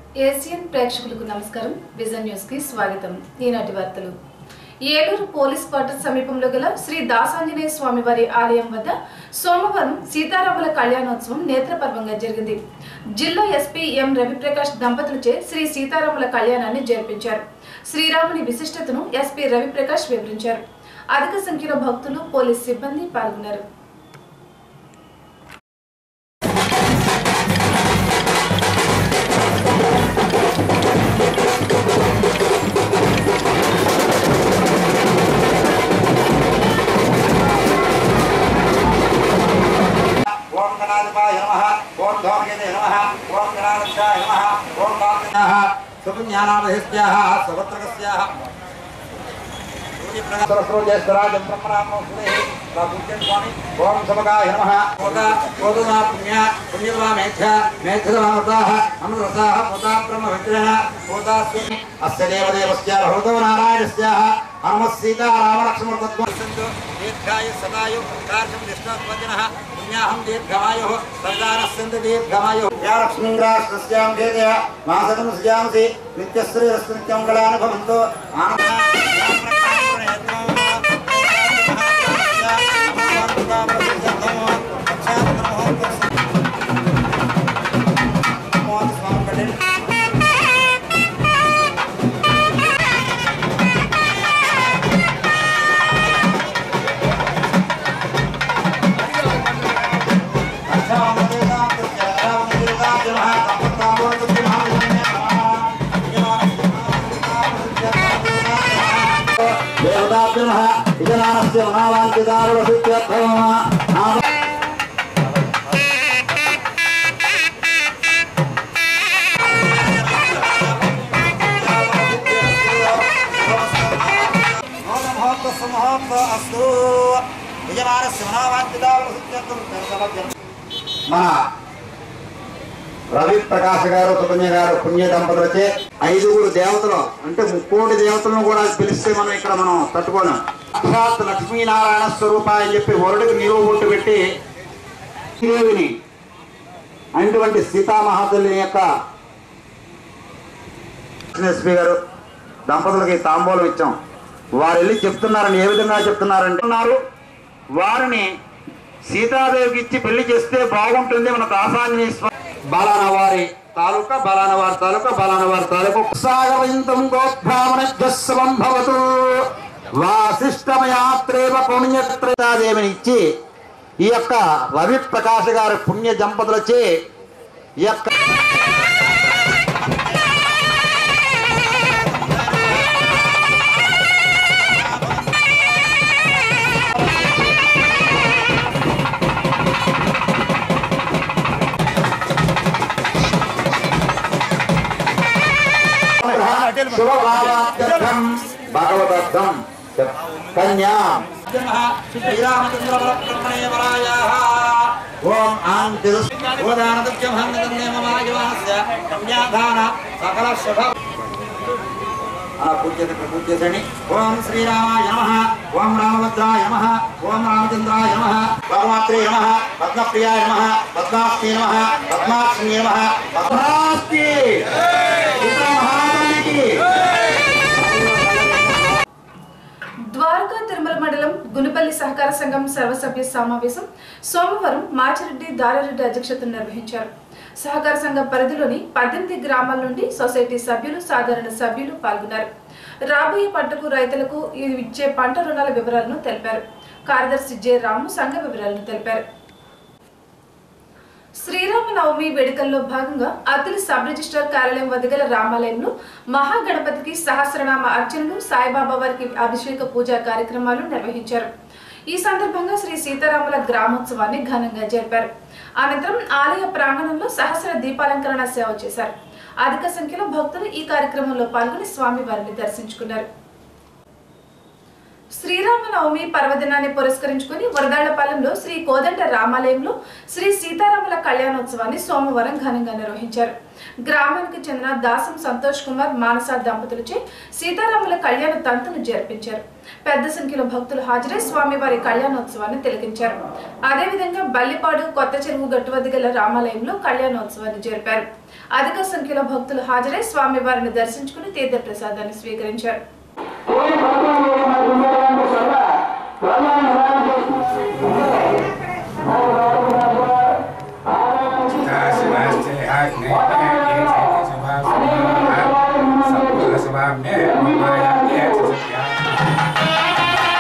Asian ప్రేక్షకులకు నమస్కారం vision news కి స్వాగతం ఈనాటి వార్తలు ఏలూరు పోలీస్ క్వార్టర్ సమీపంలో గల శ్రీ దాసాంజనేయ స్వామి వారి ఆలయం వద్ద సోమవారం సీతారాముల కళ్యాణోత్సవం నేత్రపర్వంగా జరిగింది జిల్లా ఎస్పీ ఎం రవిప్రకాష్ దంపతులచే శ్రీ సీతారాముల కళ్యాణాన్ని జరిపించారు శ్రీరాముని విశిష్టతను ఎస్పీ రవిప్రకాష్ వివరించారు అధిక సంఖ్యలో భక్తులు పోలీస్ సిబ్బంది పాల్గొన్నారు ఓం గణాధిపాయ నమ ఓం ధోమకేతే నమ ఓం గణాధ్యాయ నమ ఓం కాంతినాః సుపుణ్యానామహిస్యాః సుభద్రకస్యాః సరస్వజేశ్వరాజం బ్రహ్మరామో సురే పూజ్యం స్వామి ఓం సమగాయ నమ ఓద ఓదుమా పుణ్య పుణ్యవా మేఘ మేఘదమామృతాః అనురతాః పోతా బ్రహ్మ విగ్రహ పోతా స్వామి అస్య దేవదేవస్య భగవతో నారాయణస్యాః హనుమ సీతా రామలక్ష్మణతత్వం దీర్ఘాయు సదాయు కార్యం విష్ణుత్వజనః పుణ్యాహం దీర్ఘమాయుః సదానः సంతు దీర్ఘమాయుః యా లక్ష్మీంద్రాస్యాం వేదయ మాసకం సుజాంసి నిత్యశ్రీ రస్నిత్యం కళానుభవంతో దేవతాభ్యమః విజనానస్య మహావాంఛితారులసిత్యర్థమః నామ మన రవి ప్రకాశ్ గారు సుకన్య గారు పుణ్య దంపతులచే ఐదుగురు దేవతలు అంటే ముక్కోటి దేవతలను కూడా పిలిస్తే మనం ఇక్కడ మనం తట్టుకోలేం సాక్షాత్ లక్ష్మీనారాయణ స్వరూప అని చెప్పి వరుడికి నిలువ బొట్టు పెట్టి దేవిని అయినటువంటి సీతామహాతల్లి యొక్క ఎస్పీ గారు దంపతులకి తాంబూలం ఇచ్చాం వారు వెళ్ళి చెప్తున్నారని ఏ విధంగా చెప్తున్నారంటే ఉన్నారు వారిని సీతాదేవికి ఇచ్చి పెళ్లి చేస్తే బాగుంటుంది మన దాసాంజనేయ స్వామి బాలాన వారి తాలూకా బాలాన వారి తాలూకా బాలాన వారి తాలూకా సాగరింతం గోబ్రాహ్మణం భవతు వాసిష్టమయాత్రేవ పుణ్యత్రేదాదేవిని ఇచ్చి ఈ యొక్క రవి ప్రకాశ్ గారి పుణ్య దంపతులచే ఈ యొక్క శుభభావార్థం భగవదర్థం కన్యా ఓం ఆంతి సకల శుభ ఆ పూజ్యత పూజ్యతని ఓం శ్రీరామాయ నమ ఓం రామభద్రాయ నమ ఓం రామచంద్రాయ నమ భగవాత్రే నమ పద్మప్రియాయ నమ పద్మాస్తి నమ పద్మాక్షి నమ పద్మాస్తి మహారానికి ద్వారకా తిరుమల మండలం గునుపల్లి సహకార సంఘం సర్వసభ్య సమావేశం సోమవారం మాచిరెడ్డి దారారెడ్డి అధ్యక్షతన నిర్వహించారు సహకార సంఘం పరిధిలోని పద్దెనిమిది గ్రామాల నుండి సొసైటీ సభ్యులు సాధారణ సభ్యులు పాల్గొన్నారు రాబోయే పంటకు రైతులకు ఇచ్చే పంట రుణాల వివరాలను తెలిపారు కార్యదర్శి జె రాము సంఘ వివరాలను తెలిపారు శ్రీరామనవమి వేడుకల్లో భాగంగా అత్తిలి సబ్ రిజిస్ట్రార్ కార్యాలయం వద్ద గల రామాలయంలో మహాగణపతికి సహస్రనామ అర్చనలు సాయిబాబా వారికి అభిషేక పూజా కార్యక్రమాలు నిర్వహించారు ఈ సందర్భంగా శ్రీ సీతారాముల గ్రామోత్సవాన్ని ఘనంగా జరిపారు అనంతరం ఆలయ ప్రాంగణంలో సహస్ర దీపాలంకరణ సేవ చేశారు అధిక సంఖ్యలో భక్తులు ఈ కార్యక్రమంలో పాల్గొని స్వామి వారిని దర్శించుకున్నారు శ్రీరామనవమి పర్వదినాన్ని పురస్కరించుకుని వరదాళ్లపాలెంలో శ్రీ కోదండ రామాలయంలో శ్రీ సీతారాముల కళ్యాణోత్సవాన్ని సోమవారం ఘనంగా నిర్వహించారు గ్రామానికి చెందిన దాసం సంతోష్ కుమార్ మానస దంపతులచే సీతారాముల కళ్యాణ తంతును జరిపించారు పెద్ద సంఖ్యలో భక్తులు హాజరై స్వామివారి కళ్యాణోత్సవాన్ని తిలకించారు అదేవిధంగా బల్లిపాడు కొత్త చెరువు గట్టు వద్ద గల రామాలయంలో కళ్యాణోత్సవాన్ని జరిపారు అధిక సంఖ్యలో భక్తులు హాజరై స్వామివారిని దర్శించుకుని తీర్థ ప్రసాదాన్ని స్వీకరించారు शिवास्ते आग्ने सप्तः स्वाम्ये ममायाते सत्या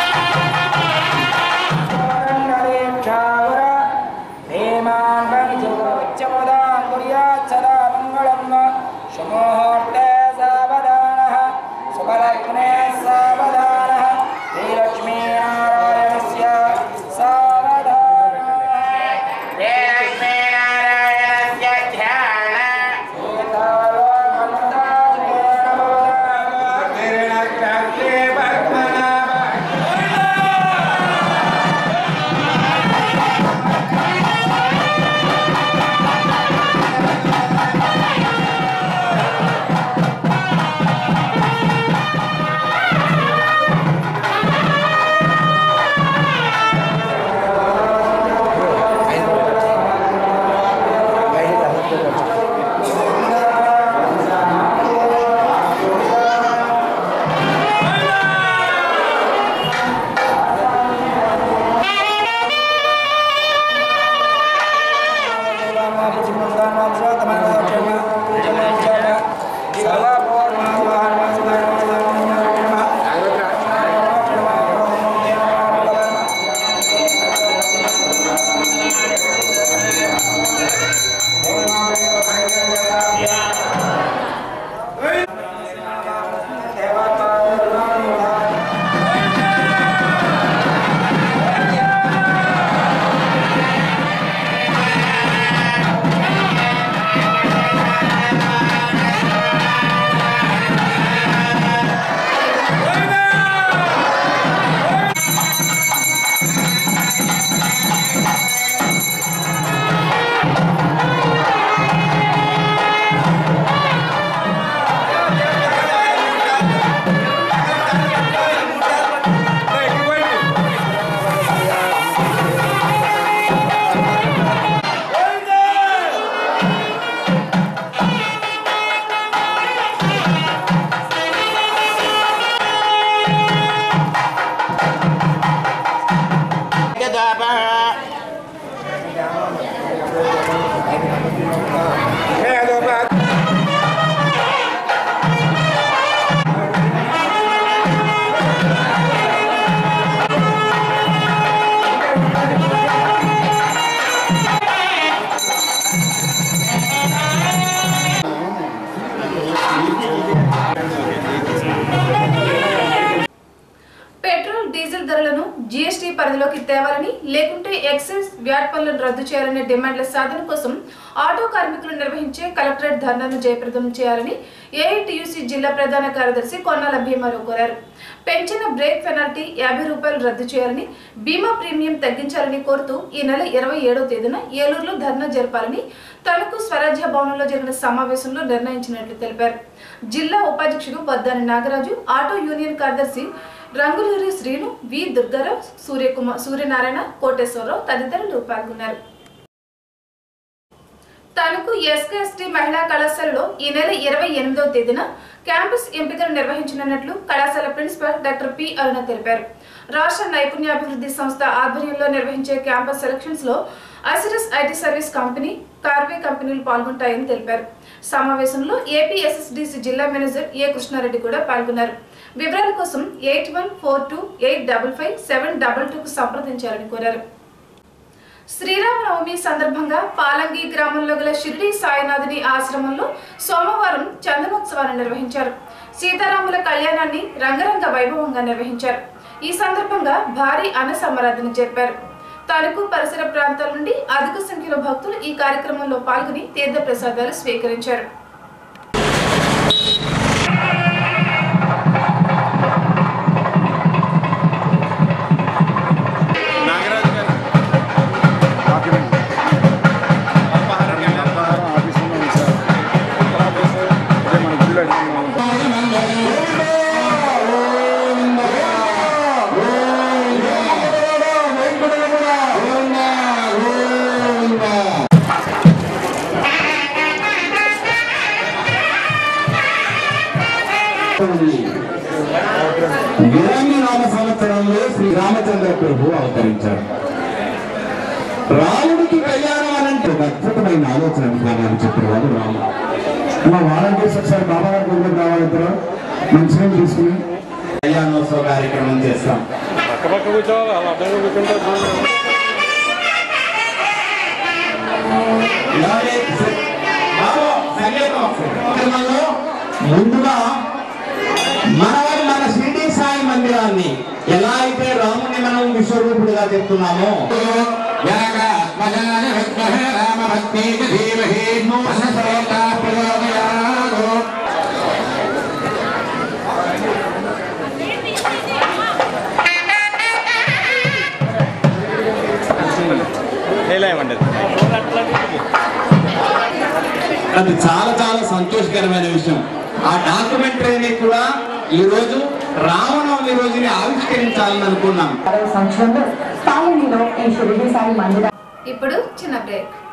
పెట్రోల్ డీజిల్ ధరలను జీఎస్టీ పరిధిలోకి తేవాలని లేకుంటే ఎక్సైజ్ వ్యాట్ పన్నులను రద్దు చేయాలనే డిమాండ్ల సాధన కోసం ఆటో కార్మికులు నిర్వహించే కలెక్టరేట్ ధర్నాను జయప్రదం చేయాలని ఏఐటియుసి జిల్లా ప్రధాన కార్యదర్శి కొన్నాల భీమారావు కోరారు పెంచిన బ్రేక్ పెనాల్టీ యాభై రూపాయలు రద్దు చేయాలని బీమా ప్రీమియం తగ్గించాలని కోరుతూ ఈ నెల ఇరవై ఏడవ తేదీన ఏలూరులో ధర్నా జరపాలని తణుకు స్వరాజ్య భవనంలో జరిగిన సమావేశంలో నిర్ణయించినట్లు తెలిపారు జిల్లా ఉపాధ్యక్షుడు బద్దాని నాగరాజు ఆటో యూనియన్ కార్యదర్శి రంగులూరి శ్రీను వి దుర్గారావు సూర్యకుమార్ సూర్యనారాయణ కోటేశ్వరరావు తదితరులు పాల్గొన్నారు తణుకు ఎస్కేఎస్టీ మహిళా కళాశాలలో ఈ నెల ఇరవై ఎనిమిదవ తేదీన క్యాంపస్ ఎంపికలు నిర్వహించనున్నట్లు కళాశాల ప్రిన్సిపల్ డాక్టర్ పి అరుణ తెలిపారు రాష్ట్ర నైపుణ్యాభివృద్ధి సంస్థ ఆధ్వర్యంలో నిర్వహించే క్యాంపస్ సెలక్షన్స్ లో అసిరస్ ఐటీ సర్వీస్ కంపెనీ కార్వే కంపెనీలు పాల్గొంటాయని తెలిపారు సమావేశంలో ఏపీ ఎస్ఎస్డిసి జిల్లా మేనేజర్ ఏ కృష్ణారెడ్డి కూడా పాల్గొన్నారు వివరాల కోసం eight one four two eight double five seven double టూకు సంప్రదించాలని కోరారు శ్రీరామనవమి సందర్భంగా పాలంగి గ్రామంలో గల షిరిడి సాయినాథుని ఆశ్రమంలో సోమవారం చందనోత్సవాన్ని నిర్వహించారు సీతారాముల కళ్యాణాన్ని రంగరంగ వైభవంగా నిర్వహించారు ఈ సందర్భంగా భారీ అన్న సమరాధన జరిపారు తణుకు పరిసర ప్రాంతాల నుండి అధిక సంఖ్యలో భక్తులు ఈ కార్యక్రమంలో పాల్గొని తీర్థ ప్రసాదాలు స్వీకరించారు ఇరవై నామ సంవత్సరంలో శ్రీ రామచంద్ర ప్రభు అవతరించారు రాముడికి కళ్యాణం అనంటే ఒక అద్భుతమైన ఆలోచన విధానాన్ని చెప్పేవాడు రాముడు మా వాలంటీర్స్ ఒకసారి బాబా గారి దగ్గరికి రావాలంటారు మంచిగా తీసుకుని కళ్యాణోత్సవ కార్యక్రమం చేస్తాం పక్క పక్క కూర్చోవాలి అలా అడ్డంగా కూర్చుంటే బాగుంది. ఇలాగే స- బాబు, సంగీతం ఒకసారి. కార్యక్రమంలో ముందుగా మనవారు మన షిరిడి సాయి మందిరాన్ని ఎలా అయితే రాముని మనం విశ్వరూపుడుగా చెప్తున్నామో వేయలేమండి అది చాలా చాలా సంతోషకరమైన విషయం ఆ డాక్యుమెంటరీని కూడా ఈ రోజు రామనవమి రోజుని ఆవిష్కరించాలని అనుకున్నాం సంవత్సరంలో స్థాయిలో ఈ షిరిడి సాయి మందిర ఇప్పుడు చిన్న బ్రేక్